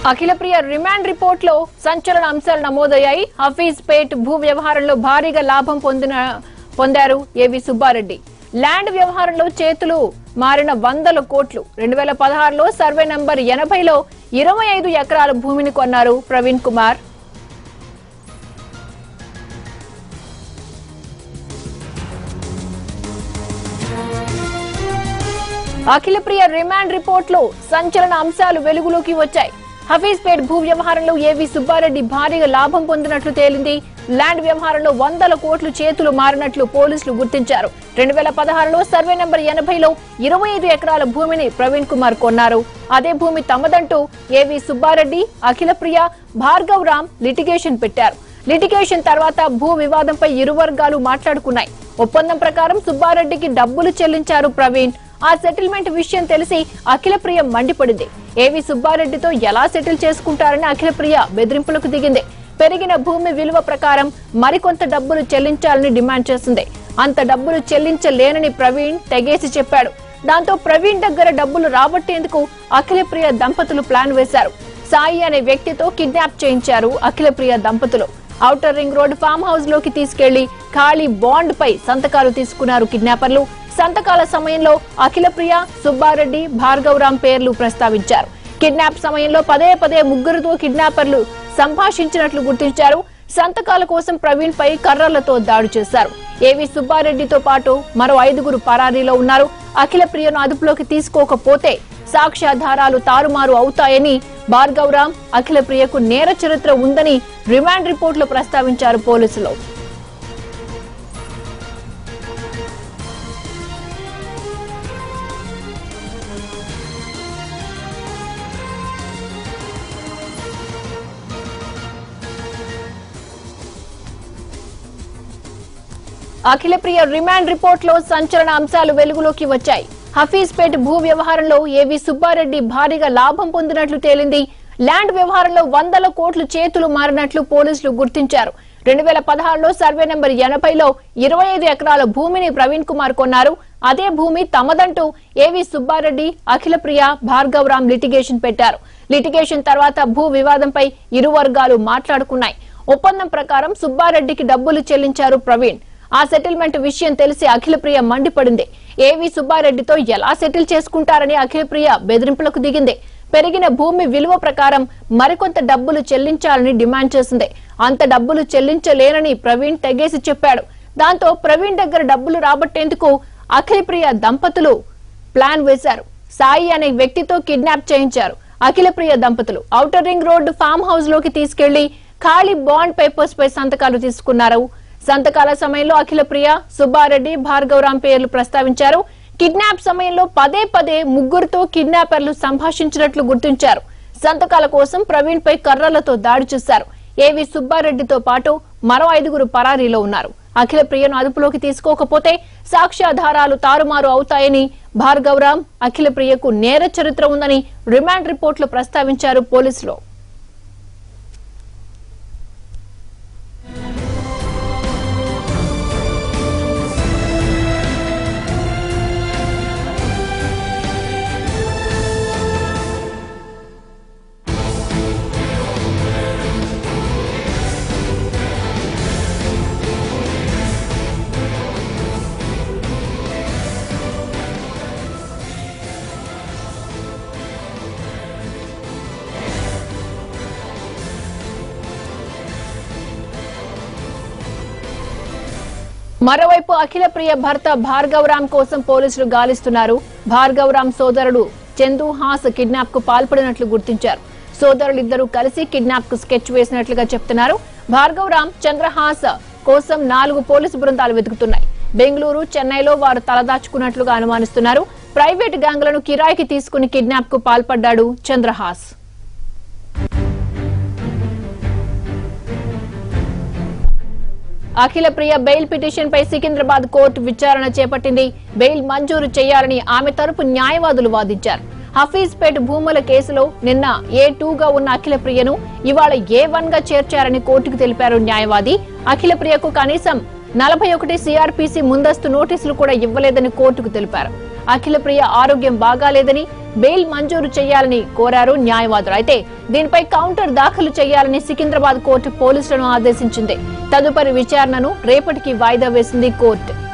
Akhilapriya remand report లో సంచలన అంశాలు నమోదయ్యాయి హఫీజ్ పేట్ భూ వ్యవహారంలో భారీగా లాభం పొందిన పొందారు ఏవి సుబ్బారెడ్డి ల్యాండ్ వ్యవహారంలో చేతులు మారిన వందల కోట్లు రెండు వేల పదహారులో సర్వే నంబర్ ఎనభైలో ఇరవై ఐదు ఎకరాల భూమిని కొన్నారు ప్రవీణ్ కుమార్ అఖిలప్రియ రిమాండ్ రిపోర్ట్ లో సంచలన అంశాలు వెలుగులోకి వచ్చాయి హఫీజ్పేట్ భూ వ్యవహారంలో ఏవి సుబ్బారెడ్డి భారీగా లాభం పొందినట్లు తేలింది ల్యాండ్ వ్యవహారంలో వందల కోట్లు చేతులు మారినట్లు పోలీసులు గుర్తించారు రెండు వేల పదహారులో సర్వే నెంబర్ ఎనభైలో ఇరవై ఐదు ఎకరాల భూమిని ప్రవీణ్ కుమార్ కొన్నారు అదే భూమి తమదంటూ ఏవి సుబ్బారెడ్డి అఖిలప్రియ భార్గవ్ రామ్ లిటిగేషన్ పెట్టారు లిటిగేషన్ తర్వాత భూ వివాదంపై ఇరు వర్గాలు మాట్లాడుకున్నాయి ఒప్పందం ప్రకారం సుబ్బారెడ్డికి డబ్బులు చెల్లించారు ప్రవీణ్ ఆ సెటిల్మెంట్ విషయం తెలిసి అఖిలప్రియ మండిపడింది ఏవి సుబ్బారెడ్డితో ఎలా సెటిల్ చేసుకుంటారని అఖిలప్రియ బెదిరింపులకు దిగింది పెరిగిన భూమి విలువ ప్రకారం మరికొంత డబ్బులు చెల్లించాలని డిమాండ్ చేసింది అంత డబ్బులు చెల్లించలేనని ప్రవీణ్ తెగేసి చెప్పాడు దాంతో ప్రవీణ్ దగ్గర డబ్బులు రాబట్టేందుకు అఖిలప్రియ దంపతులు ప్లాన్ వేశారు సాయి అనే వ్యక్తితో కిడ్నాప్ చేయించారు అఖిలప్రియ దంపతులు outer ring road farmhouse లోకి తీసుకెళ్లి ఖాళీ బాండ్ పై సంతకాలు తీసుకున్నారు కిడ్నాపర్లు సంతకాల సమయంలో అఖిలప్రియ సుబ్బారెడ్డి భార్గవరాం పేర్లు ప్రస్తావించారు కిడ్నాప్ సమయంలో పదే పదే ముగ్గురుతో కిడ్నాపర్లు సంభాషించినట్లు గుర్తించారు సంతకాల కోసం ప్రవీణ్ పై కర్రలతో దాడి చేశారు ఏవి సుబ్బారెడ్డితో పాటు మరో ఐదుగురు పరారీలో ఉన్నారు అఖిలప్రియను అదుపులోకి తీసుకోకపోతే సాక్ష్యాధారాలు తారుమారు అవుతాయని భార్గవరాం అఖిలప్రియకు నేర చరిత్ర ఉందని రిమాండ్ రిపోర్టులో ప్రస్తావించారు పోలీసులు అఖిలప్రియ రిమాండ్ రిపోర్ట్ లో సంచలన అంశాలు వెలుగులోకి వచ్చాయి హఫీజ్పేట్ భూ వ్యవహారంలో ఏవి సుబ్బారెడ్డి భారీగా లాభం పొందినట్లు తేలింది ల్యాండ్ వ్యవహారంలో వందల కోట్లు చేతులు మారినట్లు పోలీసులు గుర్తించారు రెండు వేల పదహారులో సర్వే నెంబర్ ఎనభైలో ఇరవై ఐదు ఎకరాల భూమిని ప్రవీణ్ కుమార్ కొన్నారు అదే భూమి తమదంటూ ఏవి సుబ్బారెడ్డి అఖిలప్రియ భార్గవరాం లిటిగేషన్ పెట్టారు లిటిగేషన్ తర్వాత భూ వివాదంపై ఇరు వర్గాలు మాట్లాడుకున్నాయి ఒప్పందం ప్రకారం సుబ్బారెడ్డికి డబ్బులు చెల్లించారు ప్రవీణ్ ఆ సెటిల్మెంట్ విషయం తెలిసి అఖిలప్రియ మండిపడింది ఏవి సుబ్బారెడ్డితో ఎలా సెటిల్ చేసుకుంటారని అఖిలప్రియ బెదిరింపులకు దిగింది పెరిగిన భూమి విలువ ప్రకారం మరికొంత డబ్బులు చెల్లించాలని డిమాండ్ చేసింది అంత డబ్బులు చెల్లించలేనని ప్రవీణ్ తెగేసి చెప్పాడు దాంతో ప్రవీణ్ దగ్గర డబ్బులు రాబట్టేందుకు అఖిలప్రియ దంపతులు ప్లాన్ వేశారు సాయి అనే వ్యక్తితో కిడ్నాప్ చేయించారు అఖిలప్రియ దంపతులు outer ring road farmhouse లోకి తీసుకెళ్లి ఖాళీ బాండ్ పేపర్స్ పై సంతకాలు తీసుకున్నారు సంతకాల సమయంలో అఖిలప్రియ సుబ్బారెడ్డి భార్గవరాం పేర్లు ప్రస్తావించారు కిడ్నాప్ సమయంలో పదే పదే ముగ్గురుతో కిడ్నాపర్లు సంభాషించినట్లు గుర్తించారు సంతకాల కోసం ప్రవీణ్ పై కర్రలతో దాడి చేశారు ఏవి సుబ్బారెడ్డితో పాటు మరో ఐదుగురు పరారీలో ఉన్నారు అఖిల ప్రియను అదుపులోకి తీసుకోకపోతే సాక్ష్యాధారాలు తారుమారు అవుతాయని భార్గవరాం అఖిల ప్రియకు నేర చరిత్ర ఉందని రిమాండ్ రిపోర్టులో ప్రస్తావించారు పోలీసులు మరోవైపు అఖిలప్రియ భర్త భార్గవరాం కోసం పోలీసులు గాలిస్తున్నారు భార్గవరాం సోదరుడు చందు హాస్ కిడ్నాప్ కు పాల్పడినట్లు గుర్తించారు సోదరులిద్దరూ కలిసి కిడ్నాప్ కు స్కెచ్ వేసినట్లుగా చెప్తున్నారు భార్గవరాం చంద్రహాస్ కోసం నాలుగు పోలీసు బృందాలు వెతుకుతున్నాయి బెంగళూరు చెన్నైలో వారు తలదాచుకున్నట్లుగా అనుమానిస్తున్నారు ప్రైవేట్ గ్యాంగులను కిరాయికి తీసుకుని కిడ్నాప్ కు పాల్పడ్డాడు చంద్రహాస్ అఖిల ప్రియ బెయిల్ పిటిషన్ పై సికింద్రాబాద్ కోర్టు విచారణ చేపట్టింది బెయిల్ మంజూరు చేయాలని ఆమె తరపు న్యాయవాదులు వాదించారు హఫీజ్పేట్ భూముల కేసులో నిన్న ఏ గా ఉన్న అఖిల ప్రియను ఇవాళ ఏ వన్ గా చేర్చారని కోర్టుకు తెలిపారు న్యాయవాది అఖిల ప్రియకు కనీసం నలభై ఒకటి సిఆర్పిసి ముందస్తు నోటీసులు కూడా ఇవ్వలేదని కోర్టుకు తెలిపారు అఖిల ప్రియ ఆరోగ్యం బాగాలేదని బెయిల్ మంజూరు చేయాలని కోరారు న్యాయవాదులు అయితే దీనిపై కౌంటర్ దాఖలు చేయాలని సికింద్రాబాద్ కోర్టు పోలీసులను ఆదేశించింది తదుపరి విచారణను రేపటికి వాయిదా వేసింది కోర్టు